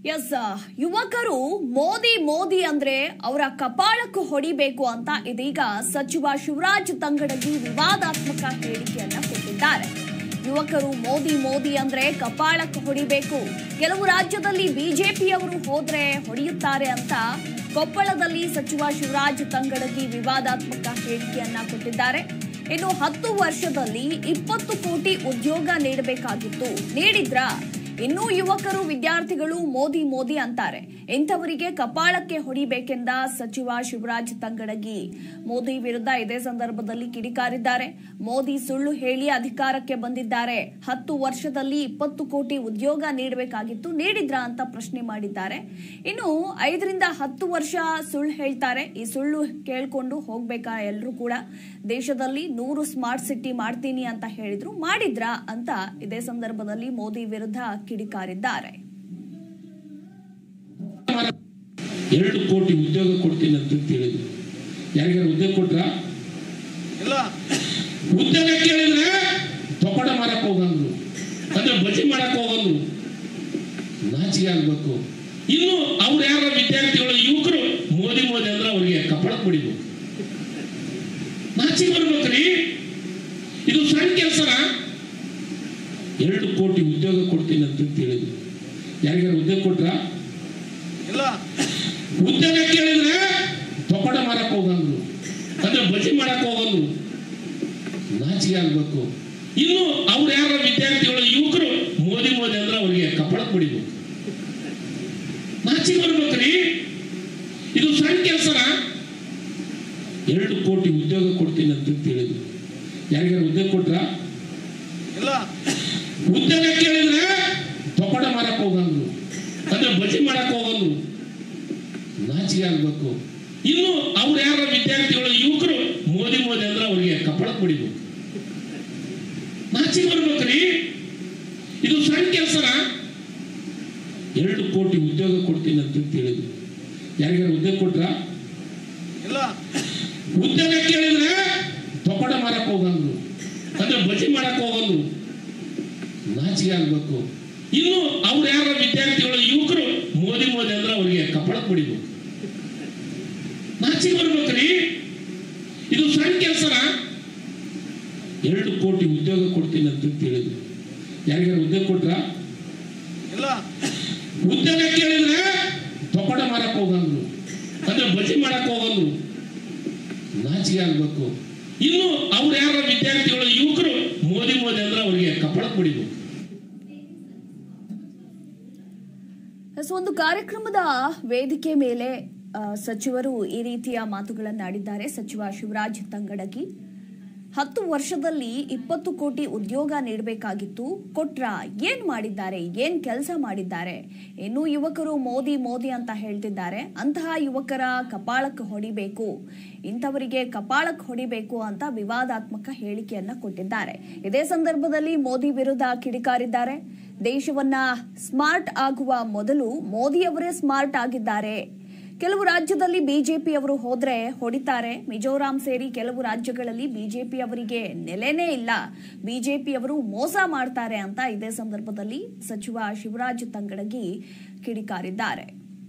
S ಯುವಕರು ಮೋದಿ ಮೋದಿ ಅಂದ್ರೆ ಅವರ ಕಪಾಳಕ್ಕೆ ಹೊಡಿಬೇಕು ಅಂತ ಇದೀಗ ಸಚಿವ ಶಿವರಾಜ್ ತಂಗಡಗಿ ವಿವಾದಾತ್ಮಕ ಹೇಳಿಕೆಯನ್ನ ಕೊಟ್ಟಿದ್ದಾರೆ ಯುವಕರು ಮೋದಿ ಮೋದಿ ಅಂದ್ರೆ ಕಪಾಳಕ್ಕೆ ಹೊಡಿಬೇಕು ಕೆಲವು ರಾಜ್ಯದಲ್ಲಿ ಬಿಜೆಪಿಯವರು ಹೋದ್ರೆ ಹೊಡೆಯುತ್ತಾರೆ ಅಂತ ಕೊಪ್ಪಳದಲ್ಲಿ ಸಚಿವ ಶಿವರಾಜ್ ತಂಗಡಗಿ ವಿವಾದಾತ್ಮಕ ಹೇಳಿಕೆಯನ್ನ ಕೊಟ್ಟಿದ್ದಾರೆ ಇನ್ನು ಹತ್ತು ವರ್ಷದಲ್ಲಿ ಇಪ್ಪತ್ತು ಕೋಟಿ ಉದ್ಯೋಗ ನೀಡಬೇಕಾಗಿತ್ತು ನೀಡಿದ್ರ ಇನ್ನೂ ಯುವಕರು ವಿದ್ಯಾರ್ಥಿಗಳು ಮೋದಿ ಮೋದಿ ಅಂತಾರೆ ಇಂಥವರಿಗೆ ಕಪಾಳಕ್ಕೆ ಹೊಡಿಬೇಕೆಂದ ಸಚಿವ ಶಿವರಾಜ್ ತಂಗಡಗಿ ಮೋದಿ ವಿರುದ್ಧ ಇದೇ ಸಂದರ್ಭದಲ್ಲಿ ಕಿಡಿಕಾರಿದ್ದಾರೆ ಮೋದಿ ಸುಳ್ಳು ಹೇಳಿ ಅಧಿಕಾರಕ್ಕೆ ಬಂದಿದ್ದಾರೆ ಹತ್ತು ವರ್ಷದಲ್ಲಿ ಇಪ್ಪತ್ತು ಕೋಟಿ ಉದ್ಯೋಗ ನೀಡಬೇಕಾಗಿತ್ತು ನೀಡಿದ್ರ ಅಂತ ಪ್ರಶ್ನೆ ಮಾಡಿದ್ದಾರೆ ಇನ್ನು ಐದರಿಂದ ಹತ್ತು ವರ್ಷ ಸುಳ್ಳು ಹೇಳ್ತಾರೆ ಈ ಸುಳ್ಳು ಕೇಳ್ಕೊಂಡು ಹೋಗ್ಬೇಕಾ ಎಲ್ಲರೂ ಕೂಡ ದೇಶದಲ್ಲಿ ನೂರು ಸ್ಮಾರ್ಟ್ ಸಿಟಿ ಮಾಡ್ತೀನಿ ಅಂತ ಹೇಳಿದ್ರು ಮಾಡಿದ್ರ ಅಂತ ಇದೇ ಸಂದರ್ಭದಲ್ಲಿ ಮೋದಿ ವಿರುದ್ಧ ಕಿಡಿಕಾರಿದ್ದಾರೆ ಎರಡು ಕೋಟಿ ಉದ್ಯೋಗ ಕೊಡ್ತೀನಿ ಅಂತ ಹೇಳಿದ್ರು ಯಾರಿಗಾರು ಉದ್ಯೋಗ ಕೊಟ್ರ ಇಲ್ಲ ಉದ್ಯೋಗ ಕೇಳಿದ್ರೆ ಪಕೋಡ ಮಾರಕ್ ಹೋಗಂದ್ರು ಅಂದ್ರೆ ಬಜಿ ಮಾಡಕ್ ಹೋಗಂದ್ರು ನಾಚಿಕೆ ಆಗ್ಬೇಕು ಇನ್ನು ಅವ್ರು ಯಾರ ವಿದ್ಯಾರ್ಥಿಗಳು ಯುವಕರು ಮೋದಿ ಮೋದಿ ಅಂದ್ರೆ ಅವ್ರಿಗೆ ಕಪಾಳ ಬಿಡಿಬೇಕು ನಾಚಿಕೆ ಬರ್ಬೇಕ್ರಿ ಇದು ಸಣ್ಣ ಕೆಲಸನ ಎರಡು ಕೋಟಿ ಉದ್ಯೋಗ ಕೊಡ್ತೀನಿ ಅಂತ ಹೇಳಿದ್ರು ಯಾರಿಗಾರು ಉದ್ಯೋಗ ಕೊಟ್ರ ಇಲ್ಲ ಉದ್ಯೋಗ ಕೇಳಿದ್ರೆ ಪಕೋಡ ಮಾರಕ್ ಹೋಗಂದ್ರು ಅಂದ್ರೆ ಬಜಿ ಮಾಡಕ್ ಹೋಗಂದ್ರು ನಾಚಿಕೆ ಆಗ್ಬೇಕು ಇನ್ನು ಅವ್ರು ಯಾರ ವಿದ್ಯಾರ್ಥಿಗಳು ಯುವಕರು ಮೋದಿ ಮೋದಿ ಅಂದ್ರೆ ಅವ್ರಿಗೆ ಕಪಾಳ ಬಿಡಿಬೇಕು ನಾಚಿಕೆ ಬರ್ಬೇಕ್ರಿ ಇದು ಸಣ್ಣ ಕೆಲಸನ ಎರಡು ಕೋಟಿ ಉದ್ಯೋಗ ಕೊಡ್ತೀನಿ ಅಂತ ಹೇಳಿದ್ರು ಯಾರಿಗಾರು ಉದ್ಯೋಗ ಕೊಟ್ರ ಇಲ್ಲ ಉದ್ಯೋಗ ಕೇಳಿದ್ರೆ ಪಕೋಡ ಮಾರಕ್ ಹೋಗಂದ್ರು ಅಂದ್ರೆ ಬಜಿ ಮಾಡಕ್ ಹೋಗಂದ್ರು ನಾಚಿಕೆ ಆಗ್ಬೇಕು ಇನ್ನು ಅವ್ರು ಯಾರ ವಿದ್ಯಾರ್ಥಿಗಳು ಯುವಕರು ಮೋದಿ ಮೋದಿ ಅಂದ್ರೆ ಅವ್ರಿಗೆ ಕಪಾಳ ಬಿಡಿಬೇಕು ನಾಚಿಕೆ ಬರ್ಬೇಕ್ರಿ ಇದು ಸಣ್ಣ ಕೆಲಸನ ಎರಡು ಕೋಟಿ ಉದ್ಯೋಗ ಕೊಡ್ತೀನಿ ಅಂತ ಹೇಳಿದ್ರು ಯಾರಿಗಾರು ಉದ್ಯೋಗ ಕೊಟ್ರ ಇಲ್ಲ ಉದ್ಯೋಗ ಕೇಳಿದ್ರೆ ಪಕೋಡ ಮಾರಕ್ ಹೋಗಂದ್ರು ಅಂದ್ರೆ ಬಜಿ ಮಾಡಕ್ ಹೋಗಂದ್ರು ನಾಚಿಕೆ ಆಗ್ಬೇಕು ಇನ್ನು ಅವ್ರು ಯಾರ ವಿದ್ಯಾರ್ಥಿಗಳು ಯುವಕರು ಮೋದಿ ಮೋದಿ ಅಂದ್ರೆ ಅವ್ರಿಗೆ ಕಪಾಳ ಬಿಡಿಬೇಕು ನಾಚಿಕೆ ಬರ್ಬೇಕ್ರಿ ಇದು ಸಣ್ಣ ಕೆಲಸನ ಎರಡು ಕೋಟಿ ಉದ್ಯೋಗ ಕೊಡ್ತೀನಿ ಅಂತ ಹೇಳಿದ್ರು ಯಾರಿಗಾರು ಉದ್ಯೋಗ ಕೊಟ್ರ ಇಲ್ಲ ಉದ್ಯೋಗ ಕೇಳಿದ್ರೆ ಪಕೋಡ ಮಾರಕ್ ಹೋಗಂದ್ರು ಅಂದ್ರೆ ಬಜಿ ಮಾಡಕ್ ಹೋಗಂದ್ರು ನಾಚಿಕೆ ಆಗ್ಬೇಕು ಇನ್ನು ಅವ್ರು ಯಾರ ವಿದ್ಯಾರ್ಥಿಗಳು ಯುವಕರು ಮೋದಿ ಮೋದಿ ಅಂದ್ರೆ ಅವ್ರಿಗೆ ಕಪಾಳ ಬಿಡಿಬೇಕು ಎಸ್, ಒಂದು ಕಾರ್ಯಕ್ರಮದ ವೇದಿಕೆ ಮೇಲೆ ಆ, ಸಚಿವರು ಈ ರೀತಿಯ ಮಾತುಗಳನ್ನಾಡಿದ್ದಾರೆ ಸಚಿವ ಶಿವರಾಜ್ ತಂಗಡಗಿ ಹತ್ತು ವರ್ಷದಲ್ಲಿ ಇಪ್ಪತ್ತು ಕೋಟಿ ಉದ್ಯೋಗ ನೀಡಬೇಕಾಗಿತ್ತು ಕೊಟ್ರ ಏನ್ ಮಾಡಿದ್ದಾರೆ ಏನ್ ಕೆಲಸ ಮಾಡಿದ್ದಾರೆ ಇನ್ನು ಯುವಕರು ಮೋದಿ ಮೋದಿ ಅಂತ ಹೇಳ್ತಿದ್ದಾರೆ ಅಂತಹ ಯುವಕರ ಕಪಾಳಕ್ಕೆ ಹೊಡಿಬೇಕು ಇಂಥವರಿಗೆ ಕಪಾಳಕ್ಕೆ ಹೊಡಿಬೇಕು ಅಂತ ವಿವಾದಾತ್ಮಕ ಹೇಳಿಕೆಯನ್ನ ಕೊಟ್ಟಿದ್ದಾರೆ ಇದೇ ಸಂದರ್ಭದಲ್ಲಿ ಮೋದಿ ವಿರುದ್ಧ ಕಿಡಿಕಾರಿದ್ದಾರೆ ದೇಶವನ್ನ ಸ್ಮಾರ್ಟ್ ಆಗುವ ಮೊದಲು ಮೋದಿಯವರೇ ಸ್ಮಾರ್ಟ್ ಆಗಿದ್ದಾರೆ ಕೆಲವು ರಾಜ್ಯದಲ್ಲಿ ಬಿಜೆಪಿಯವರು ಹೋದ್ರೆ ಹೊಡಿತಾರೆ ಮಿಜೋರಾಂ ಸೇರಿ ಕೆಲವು ರಾಜ್ಯಗಳಲ್ಲಿ ಬಿಜೆಪಿ ಅವರಿಗೆ ನೆಲೆನೇ ಇಲ್ಲ ಬಿಜೆಪಿಯವರು ಮೋಸ ಮಾಡ್ತಾರೆ ಅಂತ ಇದೇ ಸಂದರ್ಭದಲ್ಲಿ ಸಚಿವ ಶಿವರಾಜ್ ತಂಗಡಗಿ ಕಿಡಿಕಾರಿದ್ದಾರೆ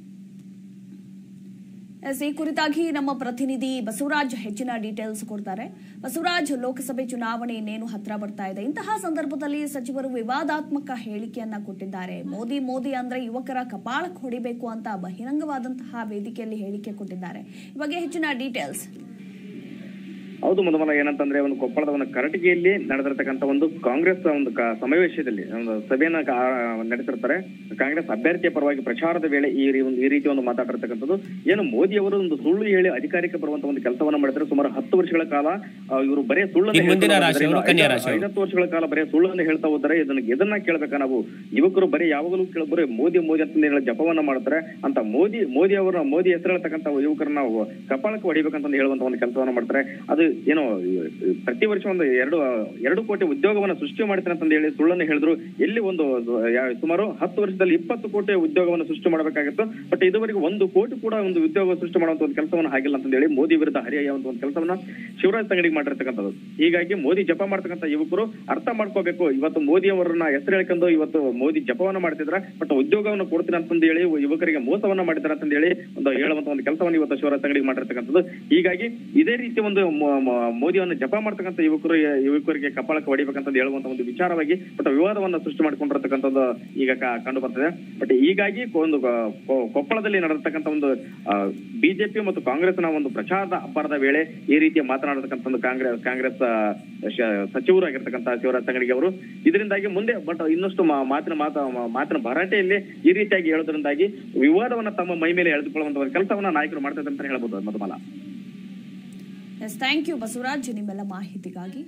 ಎಸ್, ಈ ಕುರಿತಾಗಿ ನಮ್ಮ ಪ್ರತಿನಿಧಿ ಬಸವರಾಜ್ ಹೆಚ್ಚಿನ ಡೀಟೇಲ್ಸ್ ಕೊಡ್ತಾರೆ ಬಸವರಾಜ್ ಲೋಕಸಭೆ ಚುನಾವಣೆ ಇನ್ನೇನು ಹತ್ರ ಬರ್ತಾ ಇದೆ ಇಂತಹ ಸಂದರ್ಭದಲ್ಲಿ ಸಚಿವರು ವಿವಾದಾತ್ಮಕ ಹೇಳಿಕೆಯನ್ನ ಕೊಟ್ಟಿದ್ದಾರೆ ಮೋದಿ ಮೋದಿ ಅಂದ್ರೆ ಯುವಕರ ಕಪಾಳಕ್ಕೆ ಹೊಡಿಬೇಕು ಅಂತ ಬಹಿರಂಗವಾದಂತಹ ವೇದಿಕೆಯಲ್ಲಿ ಹೇಳಿಕೆ ಕೊಟ್ಟಿದ್ದಾರೆ ಈ ಬಗ್ಗೆ ಹೆಚ್ಚಿನ ಡೀಟೇಲ್ಸ್ ಹೌದು ಮಧುಮಲ ಏನಂತಂದ್ರೆ ಒಂದು ಕೊಪ್ಪಳದ ಒಂದು ಕರಟಗಿಯಲ್ಲಿ ನಡೆದಿರ್ತಕ್ಕಂಥ ಒಂದು ಕಾಂಗ್ರೆಸ್ ಒಂದು ಕ- ಸಮಾವೇಶದಲ್ಲಿ ಒಂದು ಸಭೆಯನ್ನ ಕಾ- ನಡೆಸಿರ್ತಾರೆ ಕಾಂಗ್ರೆಸ್ ಅಭ್ಯರ್ಥಿಯ ಪರವಾಗಿ ಪ್ರಚಾರದ ವೇಳೆ ಈ ರೀ- ಒಂದು ಈ ರೀತಿ ಒಂದು ಮಾತಾಡಿರ್ತಕ್ಕಂಥದ್ದು ಏನು ಮೋದಿ ಅವರು ಒಂದು ಸುಳ್ಳು ಹೇಳಿ ಅಧಿಕಾರಕ್ಕೆ ಬರುವಂತ ಒಂದು ಕೆಲಸವನ್ನ ಮಾಡಿದ್ರೆ ಸುಮಾರು ಹತ್ತು ವರ್ಷಗಳ ಕಾಲ ಆ, ಇವರು ಬರೇ ಸುಳ್ಳನ್ನು ಇನ್ನು ಮುಂದಿನ ಹೇಳ್ತಾ ರಾಶಿ ಹೋದ್ರೆ, ಅವರು ಕನ್ಯಾ ಐದು- ರಾಶಿ ಅವರು. ಐವತ್ತು ವರ್ಷಗಳ ಕಾಲ ಬರೇ ಸುಳ್ಳನ್ನು ಹೇಳ್ತಾ ಹೋದರೆ ಇದನ್ನ ಎದನ್ನ ಕೇಳ್ಬೇಕಾ ನಾವು ಯುವಕರು ಬರೀ ಯಾವಾಗಲೂ ಕೇಳ ಬರೀ ಮೋದಿ ಮೋದಿ ಅಂತ ಹೇಳಿ ಜಪವನ್ನ ಮಾಡ್ತಾರೆ ಅಂತ ಮೋದಿ ಮೋದಿ ಅವರ ಮೋದಿ ಹೆಸರು ಹೇಳ್ತಕ್ಕಂಥ ಯುವಕರನ್ನ ನಾವು ಕಪಾಳಕ್ಕೆ ಹೊಡಿಬೇಕಂತ ಹೇಳುವಂತ ಒಂದು ಕೆಲಸವನ್ನ ಮಾಡ್ತಾರೆ ಅದು ಏನು ಪ್ರತಿ ವರ್ಷ ಒಂದು ಎರಡು ಎರಡು ಕೋಟಿ ಉದ್ಯೋಗವನ್ನ ಸೃಷ್ಟಿ ಮಾಡ್ತೀನಿ ಅಂತ ಹೇಳಿ ಸುಳ್ಳನ್ನು ಹೇಳಿದ್ರು ಎಲ್ಲಿ ಒಂದು ಯಾ- ಸುಮಾರು ಹತ್ತು ವರ್ಷದಲ್ಲಿ ಇಪ್ಪತ್ತು ಕೋಟಿ ಉದ್ಯೋಗವನ್ನು ಸೃಷ್ಟಿ ಮಾಡಬೇಕಾಗಿತ್ತು ಬಟ್ ಇದುವರೆಗೆ ಒಂದು ಕೋಟಿ ಕೂಡ ಒಂದು ಉದ್ಯೋಗ ಸೃಷ್ಟಿ ಮಾಡುವಂತ ಒಂದು ಕೆಲಸವನ್ನು ಆಗಿಲ್ಲ ಅಂತ ಹೇಳಿ ಮೋದಿ ವಿರುದ್ಧ ಹರಿಯುವಂತ ಒಂದು ಕೆಲಸವನ್ನ ಶಿವರಾಜ್ ತಂಗಡಿಗೆ ಮಾಡಿರ್ತಕ್ಕಂಥದ್ದು ಹೀಗಾಗಿ ಮೋದಿ ಜಪ ಮಾಡ್ತಕ್ಕಂಥ ಯುವಕರು ಅರ್ಥ ಮಾಡ್ಕೋಬೇಕು ಇವತ್ತು ಮೋದಿ ಅವರನ್ನ ಹೆಸರು ಹೇಳ್ಕೊಂಡು ಇವತ್ತು ಮೋದಿ ಜಪವನ್ನ ಮಾಡ್ತಿದ್ರ ಬಟ್ ಉದ್ಯೋಗವನ್ನು ಕೊಡ್ತೀನಿ ಅಂತಂದು ಹೇಳಿ ಯುವಕರಿಗೆ ಮೋಸವನ್ನ ಮಾಡಿದಾರೆ ಅಂತಂದು ಹೇಳಿ ಒಂದು ಹೇಳುವಂತ ಒಂದು ಕೆಲಸವನ್ನು ಇವತ್ತು ಶಿವರಾಜ್ ತಂಗಡಿಗೆ ಮಾಡಿರ್ತಕ್ಕಂಥದ್ದು ಹೀಗಾಗಿ ಇದೇ ರೀತಿ ಒಂದು ಮೊ- ಮೊ- ಮೋದಿಯನ್ನು ಜಪ ಮಾಡ್ತಕ್ಕಂಥ ಯುವಕರು ಯುವಕರಿಗೆ ಕಪಾಳಕ್ಕೆ ಹೊಡಿಬೇಕಂತ ಹೇಳುವಂತ ಒಂದು ವಿಚಾರವಾಗಿ ಬಟ್ ವಿವಾದವನ್ನ ಸೃಷ್ಟಿ ಮಾಡ್ಕೊಂಡಿರ್ತಕ್ಕಂಥದ್ದು ಈಗ ಕ- ಕಂಡು ಬರ್ತದೆ ಬಟ್ ಹೀಗಾಗಿ ಒಂದು ಕ- ಕೊ- ಕೊಪ್ಪಳದಲ್ಲಿ ನಡೆದತಕ್ಕಂಥ ಒಂದು ಬಿಜೆಪಿ ಮತ್ತು ಕಾಂಗ್ರೆಸ್ನ ಒಂದು ಪ್ರಚಾರದ ಅಬ್ಬರದ ವೇಳೆ ಈ ರೀತಿ ಮಾತನಾಡತಕ್ಕಂಥ ಒಂದು ಕಾಂಗ್ರೆಸ್ ಕಾಂಗ್ರೆಸ್ ಆ, ಶ- ಸಚಿವರು ಆಗಿರ್ತಕ್ಕಂಥ ಶಿವರಾಜ್ ತಂಗಡಿಗೆ ಅವರು ಇದರಿಂದಾಗಿ ಮುಂದೆ ಬಟ್ ಇನ್ನಷ್ಟು ಮಾ- ಮಾತಿನ ಮಾತ ಮಾತಿನ ಭರಾಟೆಯಲ್ಲಿ ಈ ರೀತಿಯಾಗಿ ಹೇಳೋದ್ರಿಂದಾಗಿ ವಿವಾದವನ್ನ ತಮ್ಮ ಮೈ ಮೇಲೆ ಎಳೆದುಕೊಳ್ಳುವಂತ ಒಂದು ಕೆಲಸವನ್ನ ನಾಯಕರು ಮಾಡ್ತಾ ಇದ್ದಾರೆ ಅಂತ ಹೇಳ್ಬೋದು Madhumala yes thank you Basavaraj ನಿಮ್ಮೆಲ್ಲ ಮಾಹಿತಿಗಾಗಿ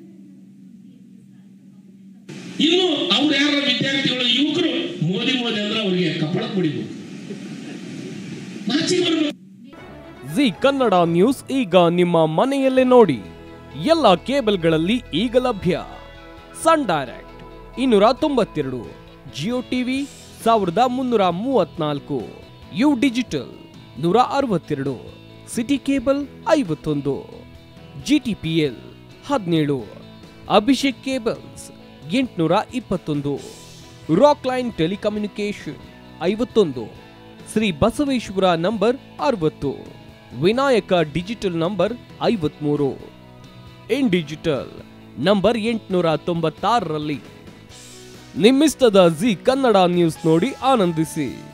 ಇನ್ನು ಅವ್ರು ಯಾರ ವಿದ್ಯಾರ್ಥಿಗಳು ಯುವಕರು ಮೋದಿ ಮೋದಿ ಅಂದ್ರೆ ಅವರಿಗೆ ಕಪಾಳ ಕುಡಿಬೇಕು ನಾಚಿಕೆ ಬರ್ಬೇಕು ಜಿ ಕನ್ನಡ ನ್ಯೂಸ್ ಈಗ ನಿಮ್ಮ ಮನೆಯಲ್ಲೇ ನೋಡಿ ಎಲ್ಲ ಕೇಬಲ್ಗಳಲ್ಲಿ ಈಗ ಲಭ್ಯ ಸನ್ ಡೈರೆಕ್ಟ್ ಇನ್ನೂರ ತೊಂಬತ್ತೆರಡು ಜಿಯೋ ಟಿವಿ ಸಾವಿರದ ಮುನ್ನೂರ ಮೂವತ್ನಾಲ್ಕು ಯು ಡಿಜಿಟಲ್ ನೂರ ಅರವತ್ತೆರಡು ಸಿಟಿ ಕೇಬಲ್ ಐವತ್ತೊಂದು ಜಿಟಿಪಿಎಲ್ ಹದಿನೇಳು ಅಭಿಷೇಕ್ ಕೇಬಲ್ಸ್ ಎಂಟುನೂರ ಇಪ್ಪತ್ತೊಂದು ರಾಕ್ ಲೈನ್ ಟೆಲಿಕಮ್ಯುನಿಕೇಶನ್ ಐವತ್ತೊಂದು ಶ್ರೀ ಬಸವೇಶ್ವರ ನಂಬರ್ ಅರವತ್ತು ವಿನಾಯಕ ಡಿಜಿಟಲ್ ನಂಬರ್ ಐವತ್ಮೂರು ಇನ್ ಡಿಜಿಟಲ್ ನಂಬರ್ ಎಂಟುನೂರ ತೊಂಬತ್ತಾರರಲ್ಲಿ ನಿಮ್ಮಿಸ್ತದ ಜಿ ಕನ್ನಡ ನ್ಯೂಸ್ ನೋಡಿ ಆನಂದಿಸಿ